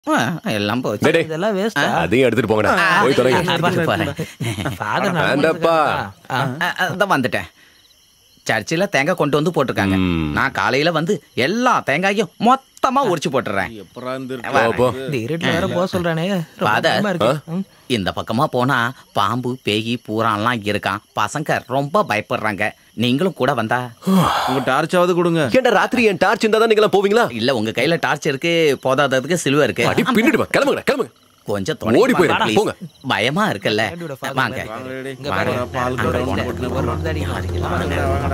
ஆ, எல்லாம் போச்சு டேய், டேய். இதெல்லாம் வேஸ்டா அதையும் எடுத்துட்டு போங்கடா போய் தொலைங்க பாரு, பாரு. ஃபாதர் வேண்டாப்பா ஆ, அதான் வந்துட்டேன் சர்ச்சில் தேங்காய் கொண்டு வந்து போட்டிருக்காங்க ம். நான் காலையில வந்து எல்லா தேங்காயும் மொத்தமா உரிச்சு போட்டுறேன் போ, போ இந்த இருட்டுல வேற போக சொல்றானே ரொம்ப ஃபாதர் பயமா இருக்கு ம். இந்த பக்கமா போனா பாம்பு பேயி பூரான்லாம் இருக்கான் பசங்க ரொம்ப பயப்படுறாங்க நீங்களும் கூட வந்தா உங்க டார்ச்சாவது கொடுங்க ஏன்டா ராத்திரி என் டார்ச் இருந்தா தான் நீங்களா போவீங்களா இல்ல உங்க கையில டார்ச் இருக்கு போதாததுக்கு சிலுவை இருக்கு அடி பின்னிடுவா கிளம்புங்க கிளம்புங்க கொஞ்சம் ஓடி துணைக்கு போயிரு, வாங்க, போங்க. please. பயமா இருக்குல்ல வேண்டுட ஃபாதர் வாங்க வாங்கடி. இங்க வாங்க. பாரு. பால் அங்க கடை போங்க. ஒண்ணு ஒரு round தான் அடிக்கலாம்.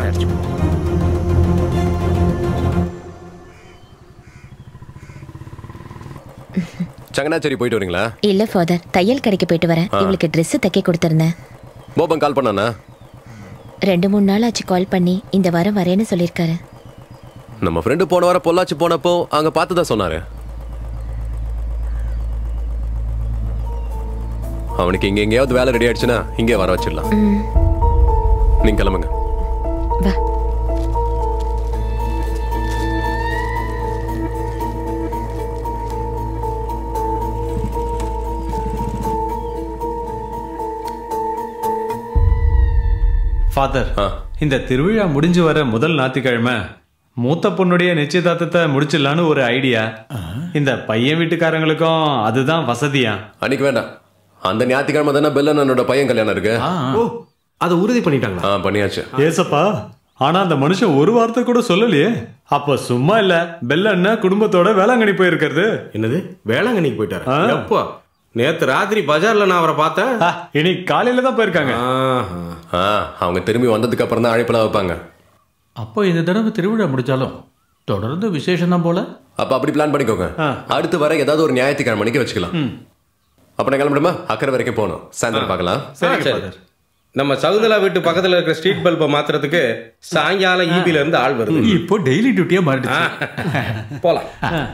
சங்கனாச்சேரி போயிட்டு வரீங்களா இல்ல ஃபாதர் தையல் கடைக்கு போயிட்டு வரேன் இவளுக்கு Dress தைக்க கொடுத்திருந்தேன் போபன் கால் பண்ணானா ரெண்டு மூணு நாள் ஆச்சு கால் பண்ணி இந்த வாரம் வரேன்னு சொல்லியிருக்காரு நம்ம ஃப்ரெண்டு போன வாரம் பொள்ளாச்சி போனப்போ அங்க பார்த்து தான் சொன்னாரு அவனுக்கு இங்க எங்கேயாவது வேலை ரெடி ஆயிடுச்சுன்னா இங்கே வர வச்சிடலாம் ம், நீங்க கிளம்புங்க வா ஃபாதர் ஆ. இந்த திருவிழா முடிஞ்சு வர முதல் ஞாயிற்றுக்கிழமை மூத்த பொண்ணுடைய நிச்சயதார்த்தத்தை முடிச்சிடலான்னு ஒரு ஐடியா இந்த பையன் வீட்டுக்காரங்களுக்கும் அதுதான் வசதியா அன்னைக்கு வேண்டாம் அந்த ஞாயிற்றுக்கிழமை தானே பெல்லனோட பையன் கல்யாணம் இருக்கு ஓ அதை உறுதி பண்ணிட்டாங்களா ஆ பண்ணியாச்சு ஏசப்பா ஆனா அந்த மனுஷன் ஒரு வார்த்தை கூட சொல்லலையே அப்ப சும்மா இல்ல பெல்லண்ணா குடும்பத்தோட வேளாங்கண்ணி போயிருக்கிறது என்னது வேளாங்கண்ணிக்கு போயிட்டாரு ஆ. எப்போ நேத்து ராத்திரி பஜார்ல நான் அவரை பார்த்தேன் ஆ, இன்னைக்கு காலையில தான் போயிருக்காங்க ஆஹா. ஆ அவங்க திரும்பி வந்ததுக்கு அப்புறம் தான் அழைப்பெல்லாம் வைப்பாங்க அப்போ இந்த தடவை திருவிழா முடிச்சாலும் தொடர்ந்து விசேஷம் தான் போல அப்ப அப்படி பிளான் பண்ணிக்கோங்க ஆ. அடுத்து வர ஏதாவது ஒரு ஞாயிற்றுக்கிழமை மணிக்கு வச்சுக்கலாம் அப்ப நான் கிளம்பிடுமா அக்கறை வரைக்கும் போகணும் சாயந்தரம் பார்க்கலாம் சரிங்க சரி. ஃபாதர் நம்ம சகுந்தலா வீட்டு பக்கத்துல இருக்கிற ஸ்ட்ரீட் பல்பை மாத்துறதுக்கு சாயங்காலம் ஈபில இருந்து ஆள் வருது இப்போ டெய்லி டியூட்டியா மாறிடுச்சு போலாம்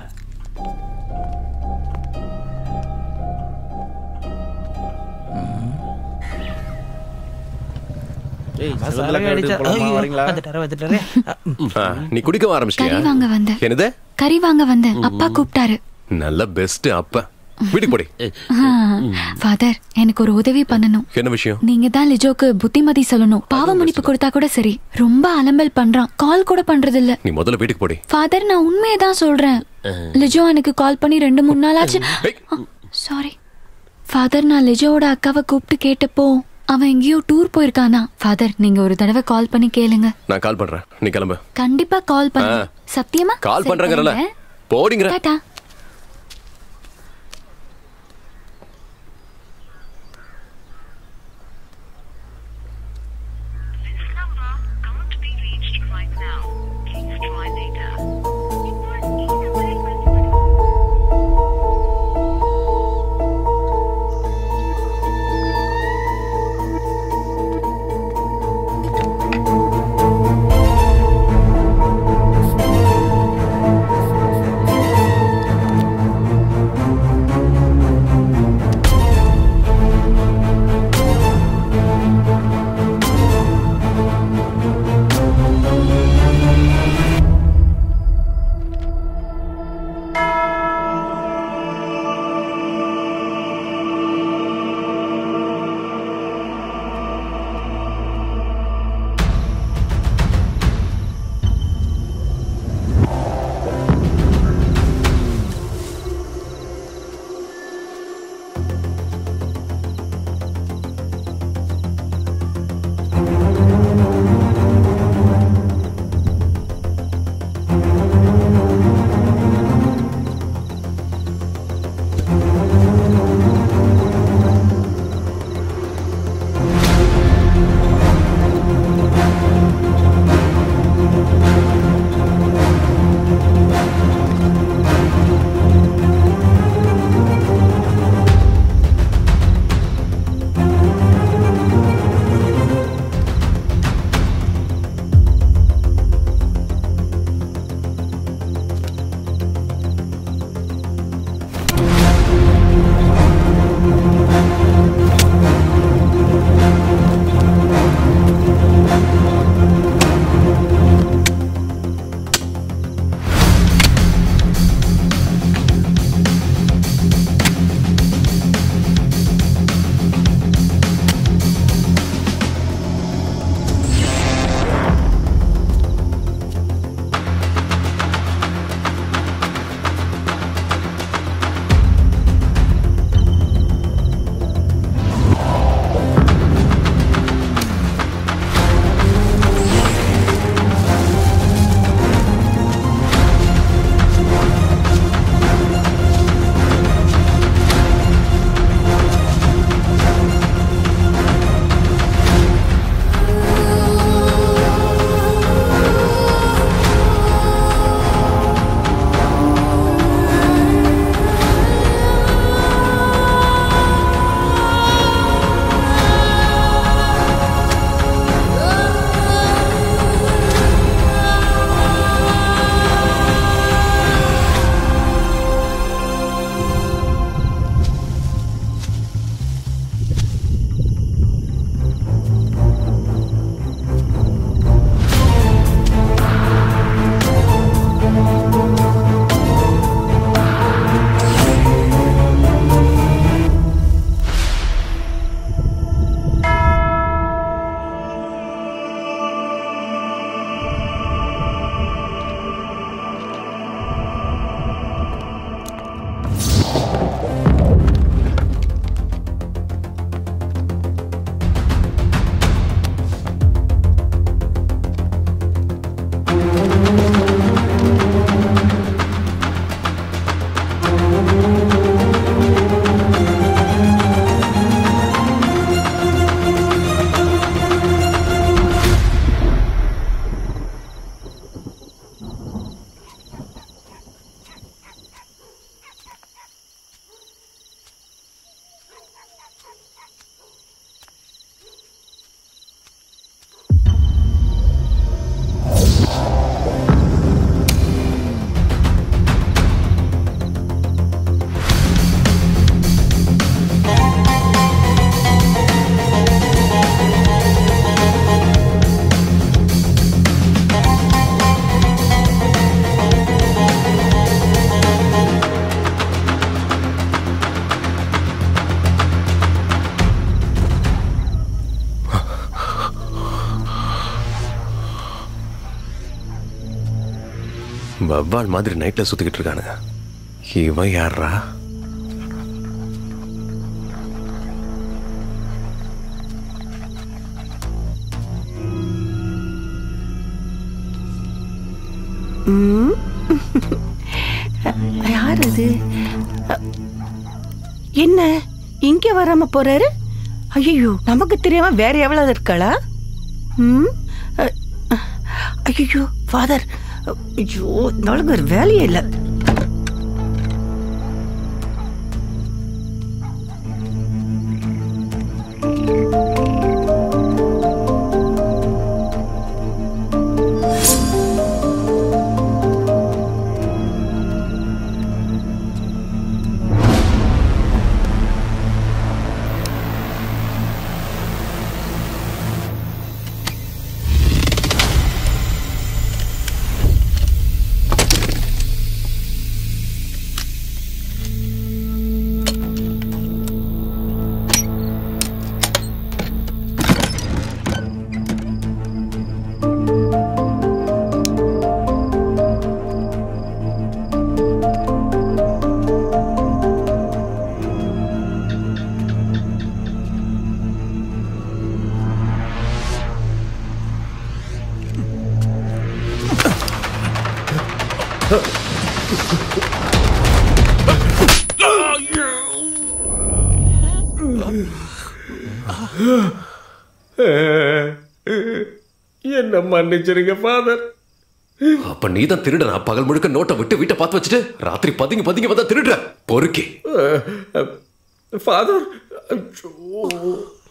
ஏய் சரக்கு சகுந்தலா அடிச்சா கேட்டு போலாமா ஐயோ, வரீங்களா வந்துட்டாரு வந்துட்டாரு ஆ, நீ குடிக்க ஆரம்பிச்சிட்டியா கறி வாங்க வந்தேன் என்னது கறி வாங்க வந்தேன் அப்பா கூப்பிட்டாரு நல்ல பெஸ்ட் அப்ப வீட்டுக்கு போடி ஃபாதர் எனக்கு ஒரு உதவி பண்ணணும் என்ன விஷயம் நீங்க தான் லிஜோக்கு புத்திமதி சொல்லணும் பாவ மன்னிப்பு கொடுத்தா கூட சரி ரொம்ப அலம்பல் பண்றான் கால் கூட பண்றது இல்ல நீ முதல்ல வீட்டுக்கு போடி ஃபாதர் நான் உண்மையை தான் சொல்றேன் லிஜோ எனக்கு கால் பண்ணி ரெண்டு மூணு நாள் ஆச்சு ஏய், சாரி ஃபாதர் நான் லிஜோவோட அக்காவை கூப்பிட்டு கேட்டப்போ அவன் எங்கேயோ டூர் போயிருக்கானா ஃபாதர் நீங்க ஒரு தடவை கால் பண்ணி கேளுங்க நான் கால் பண்றேன் நீ கிளம்பு கண்டிப்பா கால் பண்ணுங்க ஆ. சத்தியமா கால் சரி, பண்றேங்கறல பண்ணுங்க. போடிங்கிற Tata This number can't be reached right now. Please try later. வவ்வால் மாதிரி நைட்ல சுத்திக்கிட்டு இருக்கானுங்க இவன் யாரா ம். யார் அது என்ன இங்க வராம போறாரு ஐயோ நமக்கு தெரியாம வேற எவ்வளவு இருக்காளா ம் ஐயோ ஃபாதர் ஐயோ நாளுக்கு ஒரு வேலையே இல்லை என்ன மன்னிச்சிருங்க ஃபாதர் அப்ப நீ தான் திருடனா பகல் முழுக்க நோட்டை விட்டு வீட்டை பார்த்து வச்சுட்டு ராத்திரி பதுங்கி பதுங்கி வந்தா திருடுற பொறுக்கி ஃபாதர்